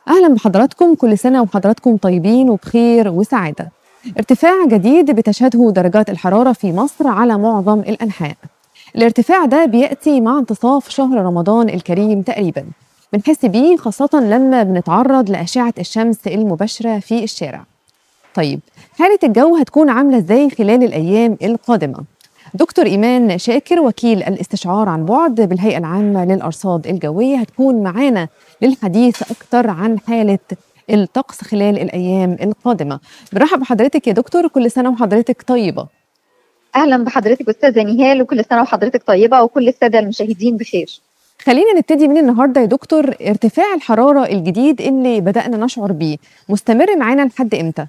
أهلا بحضراتكم كل سنة وحضراتكم طيبين وبخير وسعادة ارتفاع جديد بتشهده درجات الحرارة في مصر على معظم الأنحاء الارتفاع ده بيأتي مع انتصاف شهر رمضان الكريم تقريبا بنحس بيه خاصة لما بنتعرض لأشعة الشمس المباشرة في الشارع طيب حالة الجو هتكون عاملة ازاي خلال الأيام القادمة دكتور إيمان شاكر وكيل الاستشعار عن بعد بالهيئة العامة للأرصاد الجوية هتكون معانا للحديث أكثر عن حالة الطقس خلال الأيام القادمة برحب بحضرتك يا دكتور كل سنة وحضرتك طيبة اهلا بحضرتك استاذه نهال وكل سنه وحضرتك طيبه وكل الساده المشاهدين بخير خلينا نبتدي من النهارده يا دكتور ارتفاع الحرارة الجديد اللي بدأنا نشعر بيه مستمر معانا لحد إمتى؟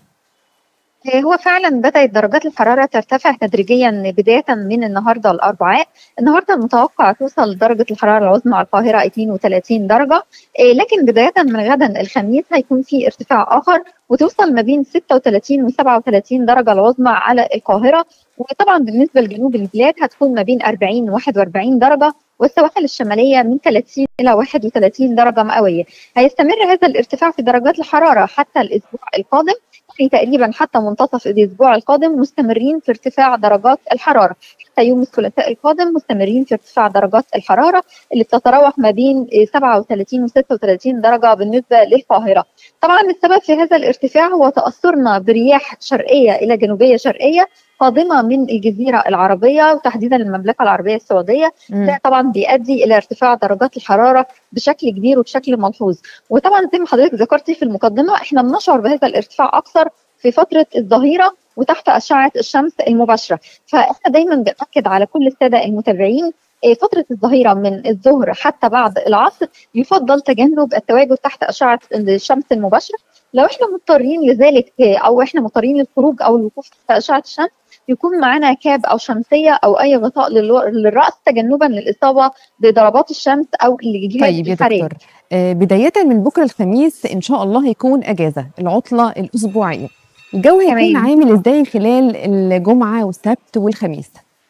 آه، هو فعلا بدات درجات الحراره ترتفع تدريجيا بدايه من النهارده الاربعاء النهارده المتوقع توصل درجه الحراره العظمى على القاهره 32 درجه آه، لكن بدايه من غدا الخميس هيكون في ارتفاع اخر وتوصل ما بين 36 و 37 درجه العظمى على القاهره وطبعا بالنسبه لجنوب البلاد هتكون ما بين 40 و 41 درجه والسواحل الشماليه من 30 الى 31 درجه مئويه هيستمر هذا الارتفاع في درجات الحراره حتى الاسبوع القادم يعني تقريبا حتى منتصف الاسبوع القادم مستمرين في ارتفاع درجات الحراره حتى يوم الثلاثاء القادم مستمرين في ارتفاع درجات الحراره اللي بتتراوح ما بين 37 و 36 درجه بالنسبه للقاهره طبعا السبب في هذا الارتفاع هو تاثرنا برياح شرقيه الى جنوبيه شرقيه قادمه من الجزيره العربيه وتحديدا المملكه العربيه السعوديه ده طبعا بيؤدي الى ارتفاع درجات الحراره بشكل كبير وبشكل ملحوظ وطبعا زي ما حضرتك ذكرتي في المقدمه احنا بنشعر بهذا الارتفاع اكثر في فتره الظهيره وتحت اشعه الشمس المباشره فاحنا دايما بناكد على كل الساده المتابعين آه، فترة الظهيرة من الظهر حتى بعد العصر يفضل تجنب التواجد تحت أشعة الشمس المباشرة لو احنا مضطرين لذلك آه، أو احنا مضطرين للخروج أو الوقوف تحت أشعة الشمس يكون معانا كاب أو شمسية أو أي غطاء للو- للرأس تجنبا للإصابة بضربات الشمس أو الجهاز طيب يا الحراري دكتور آه، بداية من بكرة الخميس إن شاء الله هيكون أجازة العطلة الأسبوعية الجو هيكون تمام. عامل إزاي خلال الجمعة والسبت والخميس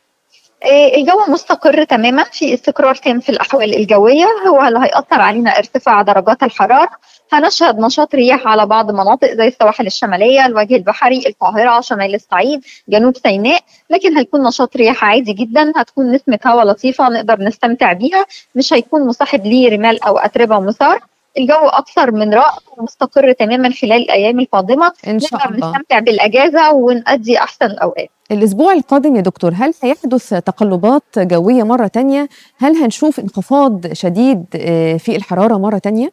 آه، الجو مستقر تماما في استقرار تام في الاحوال الجويه هو اللي هياثر علينا ارتفاع درجات الحراره هنشهد نشاط رياح على بعض مناطق زي السواحل الشماليه الوجه البحري القاهره شمال الصعيد جنوب سيناء لكن هيكون نشاط رياح عادي جدا هتكون نسمه هواء لطيفه نقدر نستمتع بيها مش هيكون مصاحب ليه رمال او اتربه ومسار الجو اكثر من رائع ومستقر تماما خلال الايام القادمه إن شاء نقدر الله نستمتع بالاجازه ونأدي احسن الاوقات الأسبوع القادم يا دكتور هل هيحدث تقلبات جوية مرة تانية؟ هل هنشوف انخفاض شديد آه، في الحرارة مرة تانية؟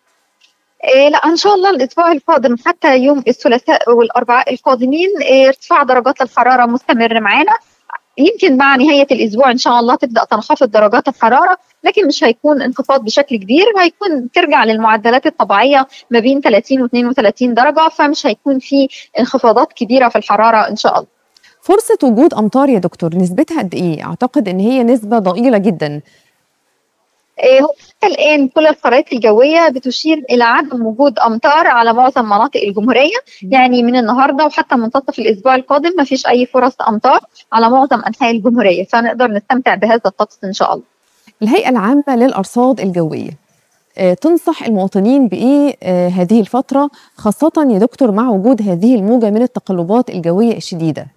إيه لا ان شاء الله الاسبوع القادم حتى يوم الثلاثاء والاربعاء القادمين إيه ارتفاع درجات الحراره مستمر معانا يمكن مع نهايه الاسبوع ان شاء الله تبدا تنخفض درجات الحراره لكن مش هيكون انخفاض بشكل كبير هيكون ترجع للمعدلات الطبيعيه ما بين 30 و 32 درجه فمش هيكون في انخفاضات كبيره في الحراره ان شاء الله فرصة وجود أمطار يا دكتور نسبتها قد إيه؟ أعتقد إن هي نسبة ضئيلة جدا إيه هو حتى الآن كل الخرائط الجوية بتشير إلى عدم وجود أمطار على معظم مناطق الجمهورية يعني من النهاردة وحتى منتصف الأسبوع القادم ما فيش أي فرص أمطار على معظم أنحاء الجمهورية فنقدر نستمتع بهذا الطقس إن شاء الله الهيئة العامة للأرصاد الجوية آه، تنصح المواطنين بإيه آه، هذه الفترة خاصة يا دكتور مع وجود هذه الموجة من التقلبات الجوية الشديدة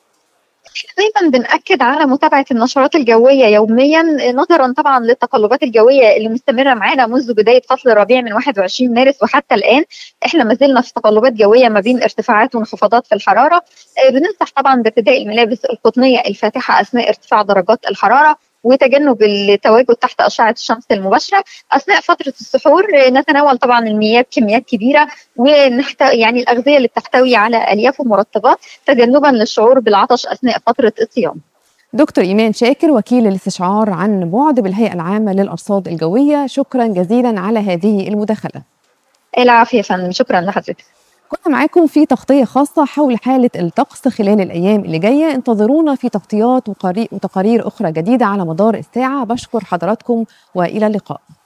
دايما بنأكد على متابعة النشرات الجوية يوميا نظرا طبعا للتقلبات الجوية اللي مستمرة معانا منذ بداية فصل الربيع من 21 مارس وحتى الآن احنا ما زلنا في تقلبات جوية ما بين ارتفاعات وانخفاضات في الحرارة آه، بننصح طبعا بارتداء الملابس القطنية الفاتحة أثناء ارتفاع درجات الحرارة وتجنب التواجد تحت أشعة الشمس المباشرة أثناء فترة السحور آه، نتناول طبعا المياه بكميات كبيرة ونحت... يعني الأغذية اللي بتحتوي على ألياف ومرطبات تجنبا للشعور بالعطش أثناء فترة الصيام دكتور إيمان شاكر وكيل الاستشعار عن بعد بالهيئة العامة للأرصاد الجوية شكرا جزيلا على هذه المداخلة العافية يا فندم شكرا لحضرتك كنا معاكم في تغطية خاصة حول حالة الطقس خلال الأيام اللي جاية انتظرونا في تغطيات وقري- وتقارير أخرى جديدة على مدار الساعة بشكر حضراتكم وإلى اللقاء